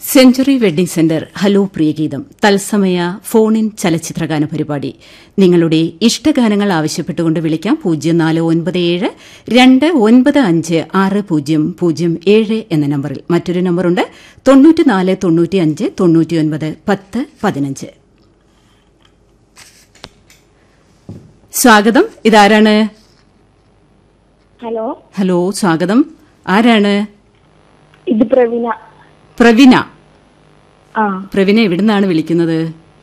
Century wedding centre hello പ്രിയഗീതം തത്സമയ ഫോണിൻ ചലച്ചിത്രഗാന പരിപാടി നിങ്ങളുടെ ഇഷ്ടഗാനങ്ങൾ ആവശ്യപ്പെട്ടുകൊണ്ട് വിളിക്കാം പൂജ്യം നാല് ഒൻപത് ഏഴ് രണ്ട് ഒൻപത് അഞ്ച് ആറ് പൂജ്യം പൂജ്യം ഏഴ് എന്ന നമ്പറിൽ മറ്റൊരു നമ്പറുണ്ട് തൊണ്ണൂറ്റിനാല് തൊണ്ണൂറ്റിയഞ്ച് തൊണ്ണൂറ്റിയൊൻപത് പത്ത് പതിനഞ്ച് സ്വാഗതം ഇതാരാണ് ഹലോ ഹലോ സ്വാഗതം ആരാണ് ഇത് പ്രവീണ പ്രവീണ ആ പ്രവീണ എവിടുന്നാണ് വിളിക്കുന്നത്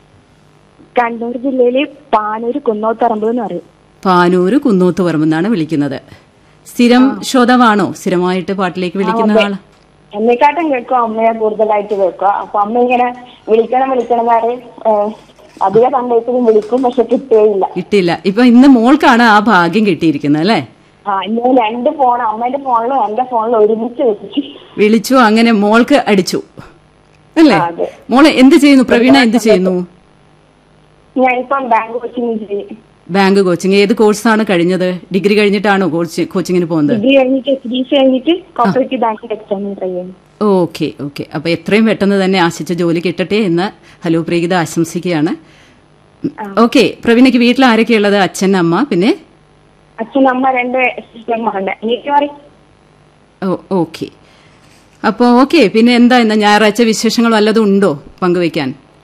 കണ്ണൂർ ജില്ലയില് പാനൂര് കുന്നോത്തറമ്പ് എന്ന് പറയും പാനൂര് കുന്നോത്ത് പറമ്പെന്നാണ് വിളിക്കുന്നത് സ്ഥിരം ശ്രോതാവാണോ സ്ഥിരമായിട്ട് പാട്ടിലേക്ക് വിളിക്കുന്ന ആൾ എന്നെക്കാട്ടും കേൾക്കും അമ്മയെ കൂടുതലായിട്ട് കേൾക്കുക അപ്പൊ അമ്മ ഇങ്ങനെ വിളിക്കണം വിളിക്കണം എന്ന് അധിക സമയത്തിലും വിളിക്കും പക്ഷെ കിട്ടുകയില്ല കിട്ടിയില്ല ഇപ്പൊ ഇന്ന് മോൾക്കാണ് ആ ഭാഗ്യം കിട്ടിയിരിക്കുന്നത് അല്ലേ ആ ഞാൻ രണ്ട് ഫോൺ അമ്മേന്റെ ഫോണിലും എന്റെ ഫോണിലും ഒരുമിച്ച് വെച്ചു വിളിച്ചു അങ്ങനെ മോൾക്ക് അടിച്ചു അല്ലേ ആ, അതെ. മോള് എന്ത് ചെയ്യുന്നു പ്രവീണ എന്ത് ചെയ്യുന്നു ഞാനിപ്പം ബാങ്ക് കോച്ചിങ് ചെയ്യും ബാങ്ക് കോച്ചിങ് ഏത് കോഴ്സാണ് കഴിഞ്ഞത് ഡിഗ്രി കഴിഞ്ഞിട്ടാണോ കോച്ച് കോച്ചിങ്ങിന് പോകുന്നത് ഡിഗ്രി കഴിഞ്ഞിട്ട് എച്ച് ഡി സി കഴിഞ്ഞിട്ട് കോപ്പറേറ്റീവ് ബാങ്കിന്റെ എക്സാം ട്രൈ ചെയ്യുന്നു ഓക്കെ ഓക്കെ അപ്പൊ എത്രയും പെട്ടെന്ന് തന്നെ ആശിച്ച ജോലി കിട്ടട്ടെ എന്ന് ഹലോ പ്രീത ആശംസിക്കുകയാണ് ഓക്കെ പ്രവീണയ്ക്ക് വീട്ടിൽ ആരൊക്കെയുള്ളത് അച്ഛൻ അമ്മ പിന്നെ അച്ഛൻ അമ്മ രണ്ട് സിസ്റ്റർമാരുണ്ട് എനിക്ക് പറയും ഓ ഓക്കെ അപ്പോൾ ഓക്കെ പിന്നെ എന്താ ഇന്ന് ഞായറാഴ്ച വിശേഷങ്ങൾ വല്ലതും ഉണ്ടോ പങ്കുവെക്കാൻ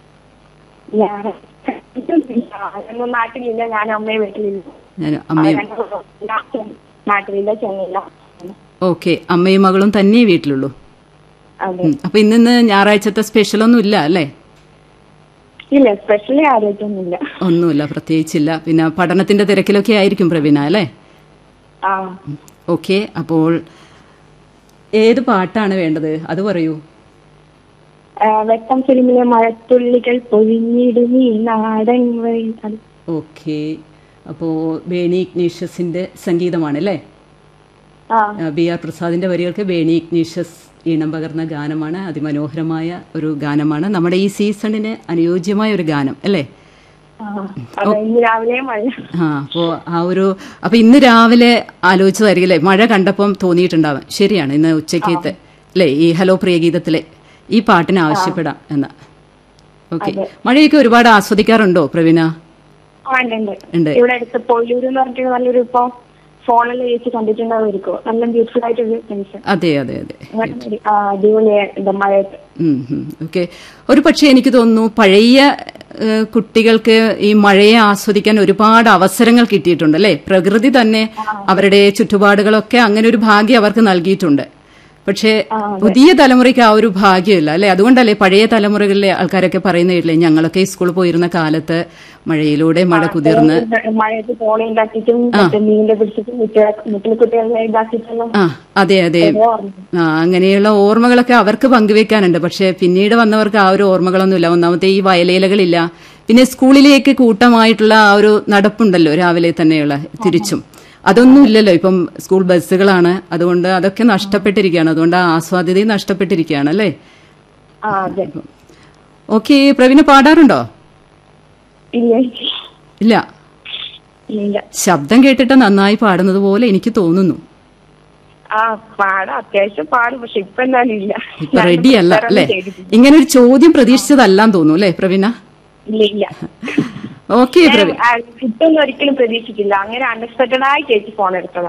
ഞാൻ ഞാനൊന്നും നാട്ടിലില്ല ഞാൻ അമ്മയെ വീട്ടിലില്ല ഞാൻ അമ്മയും അവരൊന്നും നാട്ടിലില്ല ചെന്നില്ല ഓക്കെ അമ്മയും മകളും തന്നെ വീട്ടിലുള്ളൂ അതെ ഉം. അപ്പൊ ഇന്നിന്ന് ഞായറാഴ്ചത്തെ സ്പെഷ്യലൊന്നും ഇല്ല അല്ലേ ഇല്ല സ്പെഷ്യലി ആലോചിച്ചൊന്നുമില്ല ഒന്നുമില്ല പ്രത്യേകിച്ചില്ല പിന്നെ പഠനത്തിന്റെ തിരക്കിലൊക്കെ ആയിരിക്കും പ്രവീണ അല്ലേ ആ ഓക്കെ അപ്പോൾ ഏത് പാട്ടാണ് വേണ്ടത് അത് പറയൂ ആ, വെട്ടം ഫിലിമിലെ മഴത്തുള്ളികൾ പൊഴിഞ്ഞിടും ഈ നാടൻ വഴി അത് ഓക്കെ അപ്പോൾ ബേണി ഇഗ്നീഷ്യസിന്റെ സംഗീതമാണല്ലേ ആ ബി ആർ പ്രസാദിന്റെ വരികൾക്ക് ബേണി ഇഗ്നീഷ്യസ് ഈണം പകർന്ന ഗാനമാണ് അതിമനോഹരമായ ഒരു ഗാനമാണ് നമ്മുടെ ഈ സീസണിന് അനുയോജ്യമായ ഒരു ഗാനം അല്ലേ ആ. അതെ ഇന്ന് രാവിലെ മഴ ആ അപ്പോൾ ആ ഒരു അപ്പൊ ഇന്ന് രാവിലെ ആലോചിച്ചതായിരിക്കും അല്ലേ മഴ കണ്ടപ്പം തോന്നിയിട്ടുണ്ടാവാം ശരിയാണ് ഇന്ന് ഉച്ചക്കത്തെ അല്ലേ ഈ ഹലോ പ്രിയഗീതത്തിലെ ഈ പാട്ടിന് ആവശ്യപ്പെടാം എന്ന് ഓക്കെ മഴയൊക്കെ ഒരുപാട് ആസ്വദിക്കാറുണ്ടോ പ്രവീണ ആ ഉണ്ട്, ഉണ്ട് ഉണ്ട് ഇവിടെ അടുത്ത് പൊയിലൂര് എന്ന് പറഞ്ഞിട്ട് നല്ലൊരു ഇപ്പൊ ഫോണിൽ ചേച്ചി കണ്ടിട്ടുണ്ടാവുമായിരിക്കും നല്ല ബ്യൂട്ടിഫുൾ ആയിട്ടൊരു പ്ലേസ് അതെ അതെ അതെ അടിപൊളിയായിട്ട് മഴയത്ത് ഓക്കെ ഒരു പക്ഷേ എനിക്ക് തോന്നുന്നു പഴയ ഏഹ്, കുട്ടികൾക്ക് ഈ മഴയെ ആസ്വദിക്കാൻ ഒരുപാട് അവസരങ്ങൾ കിട്ടിയിട്ടുണ്ട് അല്ലേ പ്രകൃതി തന്നെ അവരുടെ ചുറ്റുപാടുകളൊക്കെ അങ്ങനെ ഒരു ഭാഗ്യം അവർക്ക് നൽകിയിട്ടുണ്ട് പക്ഷേ പുതിയ തലമുറയ്ക്ക് ആ ഒരു ഭാഗ്യമില്ല അല്ലെ അതുകൊണ്ടല്ലേ പഴയ തലമുറകളിലെ ആൾക്കാരൊക്കെ പറയുന്ന കേട്ടില്ലേ ഞങ്ങളൊക്കെ ഈ സ്കൂളിൽ പോയിരുന്ന കാലത്ത് മഴയിലൂടെ മഴ കുതിർന്ന് മഴയത്ത് തോണി ഉണ്ടാക്കിയിട്ടും മറ്റേ മീനിന്റെ പിടിച്ചിട്ടും കുട്ടികളെ മുട്ടിൽ കുട്ടികളെ ഇതാക്കിയിട്ടെല്ലാം ആ അതെ അതെ ഓർമ്മ ആ അങ്ങനെയുള്ള ഓർമ്മകളൊക്കെ അവർക്ക് പങ്കുവെക്കാനുണ്ട് പക്ഷെ പിന്നീട് വന്നവർക്ക് ആ ഒരു ഓർമ്മകളൊന്നുമില്ല ഒന്നാമത്തെ ഈ വയലേലകളില്ല പിന്നെ സ്കൂളിലേക്ക് കൂട്ടമായിട്ടുള്ള ആ ഒരു നടപ്പുണ്ടല്ലോ രാവിലെ തന്നെയുള്ള തിരിച്ചും അതൊന്നും ഇല്ലല്ലോ ഇപ്പം സ്കൂൾ ബസ്സുകളാണ് അതുകൊണ്ട് അതൊക്കെ നഷ്ടപ്പെട്ടിരിക്കുകയാണ് അതുകൊണ്ട് ആ ആസ്വാദ്യതയും നഷ്ടപ്പെട്ടിരിക്കുകയാണ് അല്ലേ ആ അതെ ഓക്കെ പ്രവീണ പാടാറുണ്ടോ ഇല്ല ഇല്ല ഇല്ല ശബ്ദം കേട്ടിട്ട് നന്നായി പാടുന്നത് പോലെ എനിക്ക് തോന്നുന്നു ആ പാടാം അത്യാവശ്യം പാടും പക്ഷെ ഇപ്പൊ എന്തായാലും ഇല്ല ഇപ്പൊ റെഡി അല്ല വേറൊന്നും അല്ലേ ചെയ്തിട്ടില്ല. ഇങ്ങനെ ഒരു ചോദ്യം പ്രതീക്ഷിച്ചതല്ലാന്ന് തോന്നുന്നു അല്ലേ പ്രവീണ ഇല്ല ഇല്ല ഓക്കെ പ്രവീൺ കിട്ടുമെന്ന് ഒരിക്കലും പ്രതീക്ഷിച്ചില്ല അങ്ങനെ അൺഎക്സ്പെക്ടഡ് ആയി ചേച്ചി ഫോൺ എടുത്തതാ